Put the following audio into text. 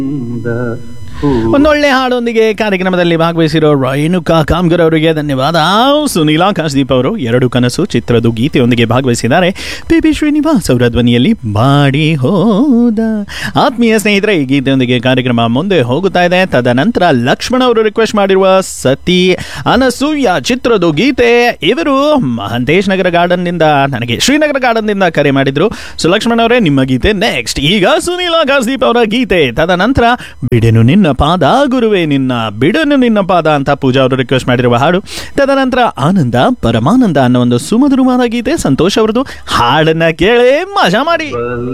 ಒಂದೊಳ್ಳೆ ಹಾಡೊಂದಿಗೆ ಕಾರ್ಯಕ್ರಮದಲ್ಲಿ ಭಾಗವಹಿಸಿರೋ ರೇಣುಕಾ ಕಾಮ್ಗರ್ ಅವರಿಗೆ ಧನ್ಯವಾದ ಸುನೀಲ್ ಆಕಾಶ್ದೀಪ್ ಅವರು ಎರಡು ಕನಸು ಚಿತ್ರದ ಗೀತೆಯೊಂದಿಗೆ ಭಾಗವಹಿಸಿದ್ದಾರೆ ಪಿ ಬಿ ಶ್ರೀನಿವಾಸ್ ಅವರ ಧ್ವನಿಯಲ್ಲಿ ಬಾಡಿ ಹೋದ ಆತ್ಮೀಯ ಸ್ನೇಹಿತರೆ ಈ ಗೀತೆಯೊಂದಿಗೆ ಕಾರ್ಯಕ್ರಮ ಮುಂದೆ ಹೋಗುತ್ತಾ ಇದೆ ತದನಂತರ ಲಕ್ಷ್ಮಣ ಅವರು ರಿಕ್ವೆಸ್ಟ್ ಮಾಡಿರುವ ಸತಿ ಅನಸೂಯ ಚಿತ್ರದ ಗೀತೆ ಇವರು ಮಹಂತೇಶ್ ನಗರ ಗಾರ್ಡನ್ ನಿಂದ ನನಗೆ ಶ್ರೀನಗರ ಗಾರ್ಡನ್ ನಿಂದ ಕರೆ ಮಾಡಿದ್ರು ಸೊ ಲಕ್ಷ್ಮಣ ಅವರೇ ನಿಮ್ಮ ಗೀತೆ ನೆಕ್ಸ್ಟ್ ಈಗ ಸುನೀಲ್ ಆಕಾಶ್ದೀಪ್ ಅವರ ಗೀತೆ ತದನಂತರ ಬಿಡೆನು ನಿನ್ನ ಪಾದ ಗುರುವೆ ನಿನ್ನ ಬಿಡನು ನಿನ್ನ ಪಾದ ಅಂತ ಪೂಜಾ ಅವರು ರಿಕ್ವೆಸ್ಟ್ ಮಾಡಿರುವ ಹಾಡು ತದನಂತರ ಆನಂದ ಪರಮಾನಂದ ಅನ್ನೋ ಒಂದು ಸುಮಧುರವಾದ ಗೀತೆ ಸಂತೋಷ್ ಅವರದು ಹಾಡನ್ನ ಕೇಳಿ ಮಜಾ ಮಾಡಿ